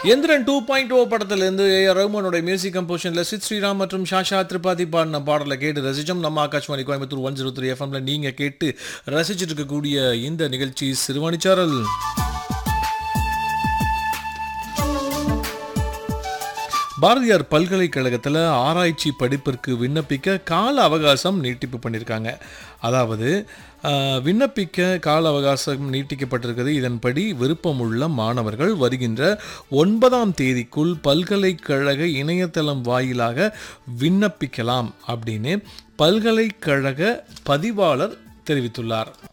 Enthiran two point O படத்திலிருந்து A R ரஹ்மானுடைய music கம்போஷனில் சித் ஸ்ரீராம் மற்றும் ஷாஷா திரிபாதி பாடின பாடலை கேட்டு ரசிச்சோம் நம்ம Akashvani Coimbatore one zero three எஃப்எம்ல நீங்கள் கேட்டு ரசிச்சுட்டு இருக்கக்கூடிய இந்த நிகழ்ச்சி சிறுவாணிச்சாரல் பாரதியார் பல்கலைக்கழகத்தில் ஆராய்ச்சி படிப்பிற்கு விண்ணப்பிக்க கால அவகாசம் நீட்டிப்பு பண்ணியிருக்காங்க அதாவது ஆஹ், விண்ணப்பிக்க கால அவகாசம் நீட்டிக்கப்பட்டிருக்கிறது இதன்படி விருப்பமுள்ள மாணவர்கள் வருகின்ற ஒன்பதாம் தேதிக்குள் பல்கலைக்கழக இணையதளம் வாயிலாக விண்ணப்பிக்கலாம் அப்படின்னு பல்கலைக்கழக பதிவாளர் தெரிவித்துள்ளார்